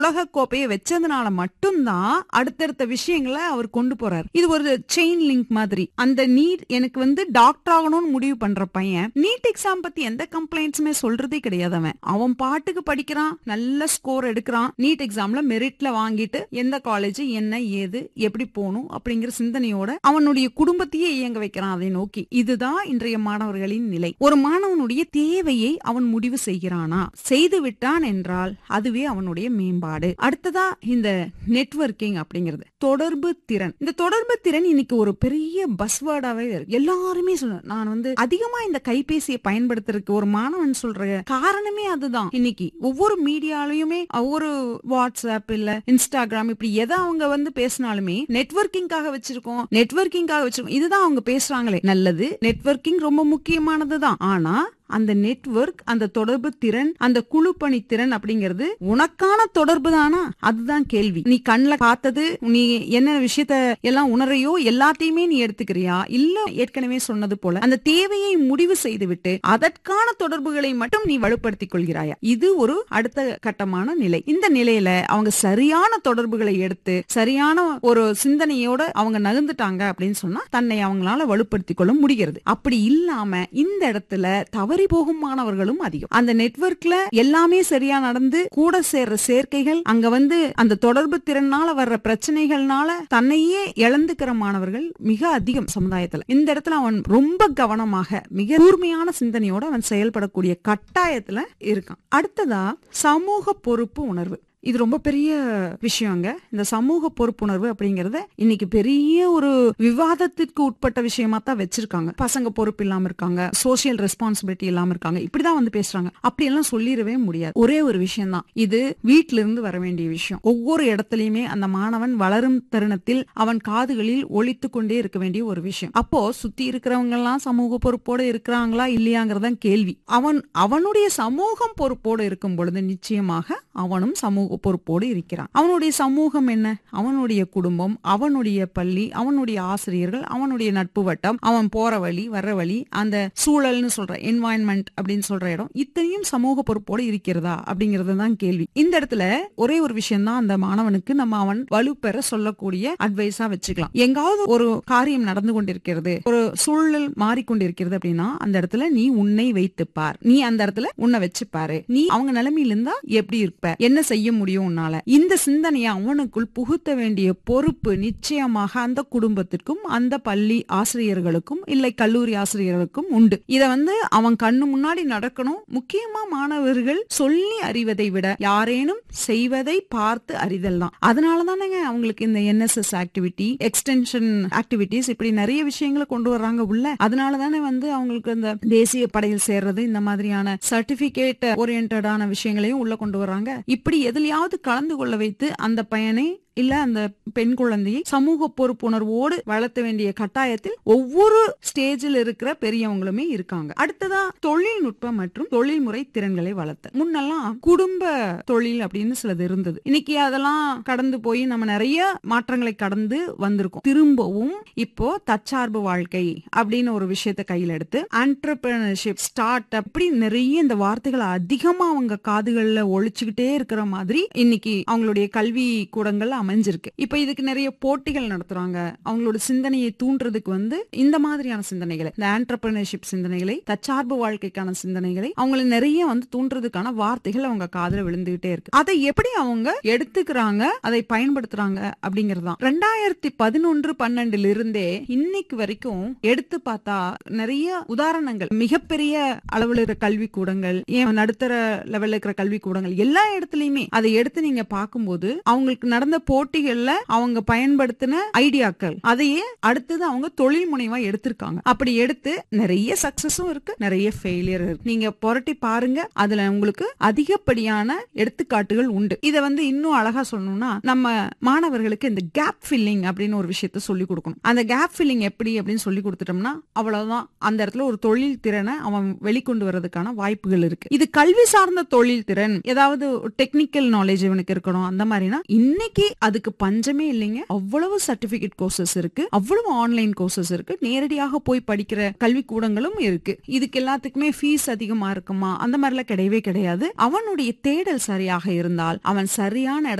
உலக கோப்பையை வச்சதுனால மட்டும்தான் அடுத்தடுத்த விஷயங்களை அவர் கொண்டு போறாரு இது ஒரு செயின் லிங்க் மாதிரி அந்த நீட் எனக்கு வந்து டாக்டர் ஆகணும்னு முடிவு பண்ற பையன் நீட் எக்ஸாம் பத்தி எந்த கம்ப்ளைண்ட்ஸுமே சொல்றதே கிடையாது அவன் அவன் பாட்டுக்கு படிக்கிறான் நல்ல ஸ்கோர் எடுக்கிறான் நீட் எக்ஸாம்ல மெரிட்ல வாங்கிட்டு எந்த காலேஜ் என்ன ஏது எப்படி போகணும் அப்படிங்கிற சிந்தனையோட அவனுடைய குடும்பத்தையே இயங்க வைக்கிறான் அதை நோக்கி இதுதான் இன்றைய மாணவர்களின் நிலை ஒரு மாணவனுடைய தேவையை அவன் முடிவு செய்கிறானா செய்து விட்டான் என்றால் அதுவே அவனுடைய மேம்பாடு அடுத்ததா இந்த நெட்வொர்க்கிங் அப்படிங்கிறது தொடர்பு திறன் இந்த தொடர்பு திறன் இன்னைக்கு ஒரு பெரிய பஸ்வேர்டாவே இருக்கு எல்லாருமே சொல்ல நான் வந்து அதிகமா இந்த கைபேசியை பயன்படுத்துறதுக்கு ஒரு மாணவன் சொல்ற காரணமே அதுதான் இன்னைக்கு ஒவ்வொரு மீடியாலயுமே ஒவ்வொரு வாட்ஸ்அப் இல்ல இன்ஸ்டாகிராம் இப்படி எதை அவங்க வந்து பேசினாலுமே நெட்வொர்க்கிங்காக வச்சிருக்கோம் நெட்வொர்க்கிங்காக வச்சிருக்கோம் இதுதான் அவங்க பேசுறாங்களே நல்லது நெட்வொர்க்கிங் ரொம்ப முக்கியமானதுதான் ஆனா அந்த நெட்வொர்க் அந்த தொடர்பு திறன் அந்த குழு பணி திறன் அப்படிங்கிறது உனக்கான தொடர்பு தானா அதுதான் கேள்வி நீ கண்ணுல பார்த்தது நீ என்ன விஷயத்த எல்லாம் உணரையோ எல்லாத்தையுமே நீ எடுத்துக்கிறியா இல்ல ஏற்கனவே சொன்னது போல அந்த தேவையை முடிவு செய்து விட்டு அதற்கான தொடர்புகளை மட்டும் நீ வலுப்படுத்திக் கொள்கிறாயா இது ஒரு அடுத்த கட்டமான நிலை இந்த நிலையில அவங்க சரியான தொடர்புகளை எடுத்து சரியான ஒரு சிந்தனையோட அவங்க நகர்ந்துட்டாங்க அப்படின்னு சொன்னா தன்னை அவங்களால வலுப்படுத்திக் கொள்ள முடிகிறது அப்படி இல்லாம இந்த இடத்துல தவறி போகும் மாணவர்களும் அதிகம் அந்த நெட்வொர்க்ல எல்லாமே சரியா நடந்து கூட சேர்ற சேர்க்கைகள் அங்க வந்து அந்த தொடர்பு திறனால வர்ற பிரச்சனைகள்னால தன்னையே இழந்துக்கிற மாணவர்கள் மிக அதிகம் சமுதாயத்துல இந்த இடத்துல அவன் ரொம்ப கவனமாக மிக கூர்மையான சிந்தனையோட அவன் செயல்படக்கூடிய கட்டாயத்துல இருக்கான் அடுத்ததா சமூக பொறுப்பு உணர்வு இது ரொம்ப பெரிய விஷயங்க இந்த சமூக பொறுப்புணர்வு அப்படிங்கறத இன்னைக்கு பெரிய ஒரு விவாதத்திற்கு உட்பட்ட விஷயமா தான் வச்சிருக்காங்க பசங்க பொறுப்பு இல்லாம இருக்காங்க சோசியல் ரெஸ்பான்சிபிலிட்டி இல்லாம இருக்காங்க இப்படிதான் வந்து பேசுறாங்க அப்படி எல்லாம் சொல்லிடவே முடியாது ஒரே ஒரு விஷயம் தான் இது வீட்ல இருந்து வர வேண்டிய விஷயம் ஒவ்வொரு இடத்துலயுமே அந்த மாணவன் வளரும் தருணத்தில் அவன் காதுகளில் ஒழித்து கொண்டே இருக்க வேண்டிய ஒரு விஷயம் அப்போ சுத்தி இருக்கிறவங்க எல்லாம் சமூக பொறுப்போட இருக்கிறாங்களா இல்லையாங்கிறதான் கேள்வி அவன் அவனுடைய சமூகம் பொறுப்போடு இருக்கும் பொழுது நிச்சயமாக அவனும் சமூக பொறுப்போடு இருக்கிறான் அவனுடைய சமூகம் என்ன அவனுடைய குடும்பம் அவனுடைய பள்ளி அவனுடைய ஆசிரியர்கள் அவனுடைய நட்பு வட்டம் அவன் போற வழி வர்ற வழி அந்த சூழல்னு சொல்ற என்வாயன்மெண்ட் அப்படின்னு சொல்ற இடம் இத்தனையும் சமூக பொறுப்போடு இருக்கிறதா அப்படிங்கறது தான் கேள்வி இந்த இடத்துல ஒரே ஒரு விஷயம் தான் அந்த மாணவனுக்கு நம்ம அவன் வலுப்பெற சொல்லக்கூடிய அட்வைஸா வச்சுக்கலாம் எங்காவது ஒரு காரியம் நடந்து கொண்டிருக்கிறது ஒரு சூழல் மாறிக்கொண்டிருக்கிறது அப்படின்னா அந்த இடத்துல நீ உன்னை வைத்து பார் நீ அந்த இடத்துல உன்னை வச்சு பாரு நீ அவங்க நிலைமையில இருந்தா எப்படி இருப்ப என்ன செய்ய முடியும் உன்னால இந்த சிந்தனையை அவனுக்குள் புகுத்த வேண்டிய பொறுப்பு நிச்சயமாக அந்த குடும்பத்திற்கும் அந்த பள்ளி ஆசிரியர்களுக்கும் இல்லை கல்லூரி ஆசிரியர்களுக்கும் உண்டு இத வந்து அவன் கண்ணு முன்னாடி நடக்கணும் முக்கியமா மாணவர்கள் சொல்லி அறிவதை விட யாரேனும் செய்வதை பார்த்து அறிதல் தான் அதனால தானேங்க அவங்களுக்கு இந்த என்எஸ்எஸ் ஆக்டிவிட்டி எக்ஸ்டென்ஷன் ஆக்டிவிட்டிஸ் இப்படி நிறைய விஷயங்களை கொண்டு வர்றாங்க உள்ள அதனால தானே வந்து அவங்களுக்கு இந்த தேசிய படையில் சேர்றது இந்த மாதிரியான சர்டிபிகேட் ஓரியன்டான விஷயங்களையும் உள்ள கொண்டு வர்றாங்க இப்படி எதுலயாவது கலந்து கொள்ள வைத்து அந்த பையனை இல்ல அந்த பெண் குழந்தையை சமூக பொறுப்புணர்வோடு வளர்த்த வேண்டிய கட்டாயத்தில் ஒவ்வொரு ஸ்டேஜில் இருக்கிற பெரியவங்களுமே இருக்காங்க அடுத்ததா தொழில்நுட்பம் மற்றும் தொழில்முறை திறன்களை வளர்த்த முன்னெல்லாம் குடும்ப தொழில் அப்படின்னு சிலது இருந்தது இன்னைக்கு அதெல்லாம் கடந்து போய் நம்ம நிறைய மாற்றங்களை கடந்து வந்திருக்கோம் திரும்பவும் இப்போ தற்சார்பு வாழ்க்கை அப்படின்னு ஒரு விஷயத்தை கையில் எடுத்து ஆண்டர்பிரினர்ஷிப் ஸ்டார்ட் அப்படி நிறைய இந்த வார்த்தைகளை அதிகமா அவங்க காதுகள்ல ஒழிச்சுக்கிட்டே இருக்கிற மாதிரி இன்னைக்கு அவங்களுடைய கல்வி கூடங்கள் அமைஞ்சிருக்கு இப்ப இதுக்கு நிறைய போட்டிகள் நடத்துறாங்க அவங்களோட சிந்தனையை தூண்டுறதுக்கு வந்து இந்த மாதிரியான சிந்தனைகளை இந்த ஆண்டர்பிரினர்ஷிப் சிந்தனைகளை தற்சார்பு வாழ்க்கைக்கான சிந்தனைகளை அவங்களை நிறைய வந்து தூண்டுறதுக்கான வார்த்தைகள் அவங்க காதுல விழுந்துகிட்டே இருக்கு அதை எப்படி அவங்க எடுத்துக்கிறாங்க அதை பயன்படுத்துறாங்க அப்படிங்கறதுதான் ரெண்டாயிரத்தி பதினொன்று பன்னெண்டுல இருந்தே இன்னைக்கு வரைக்கும் எடுத்து பார்த்தா நிறைய உதாரணங்கள் மிகப்பெரிய அளவில் இருக்கிற கல்வி கூடங்கள் ஏன் நடுத்தர லெவல்ல இருக்கிற கல்வி கூடங்கள் எல்லா இடத்துலயுமே அதை எடுத்து நீங்க பார்க்கும்போது அவங்களுக்கு நடந்த போட்டிகள்ல அவங்க பயன்படுத்தின ஐடியாக்கள் அதையே அடுத்தது அவங்க தொழில் முனைவா எடுத்திருக்காங்க அப்படி எடுத்து நிறைய சக்சஸும் இருக்கு நிறைய ஃபெயிலியர் இருக்கு நீங்க புரட்டி பாருங்க அதுல உங்களுக்கு அதிகப்படியான எடுத்துக்காட்டுகள் உண்டு இத வந்து இன்னும் அழகா சொல்லணும்னா நம்ம மாணவர்களுக்கு இந்த கேப் ஃபில்லிங் அப்படின்னு ஒரு விஷயத்த சொல்லி கொடுக்கணும் அந்த கேப் ஃபில்லிங் எப்படி அப்படின்னு சொல்லி கொடுத்துட்டோம்னா அவ்வளவுதான் அந்த இடத்துல ஒரு தொழில் திறனை அவன் வெளிக்கொண்டு வர்றதுக்கான வாய்ப்புகள் இருக்கு இது கல்வி சார்ந்த தொழில் திறன் ஏதாவது டெக்னிக்கல் நாலேஜ் இவனுக்கு இருக்கணும் அந்த மாதிரினா இன்னைக்கு அதுக்கு பஞ்சமே இல்லைங்க அவ்வளவு சர்டிபிகேட் கோர்சஸ் இருக்கு அவ்வளவு ஆன்லைன் கோர்சஸ் இருக்கு நேரடியாக போய் படிக்கிற கல்வி கூடங்களும் இருக்கு இதுக்கு எல்லாத்துக்குமே ஃபீஸ் அதிகமா இருக்குமா அந்த மாதிரிலாம் கிடையவே கிடையாது அவனுடைய தேடல் சரியாக இருந்தால் அவன் சரியான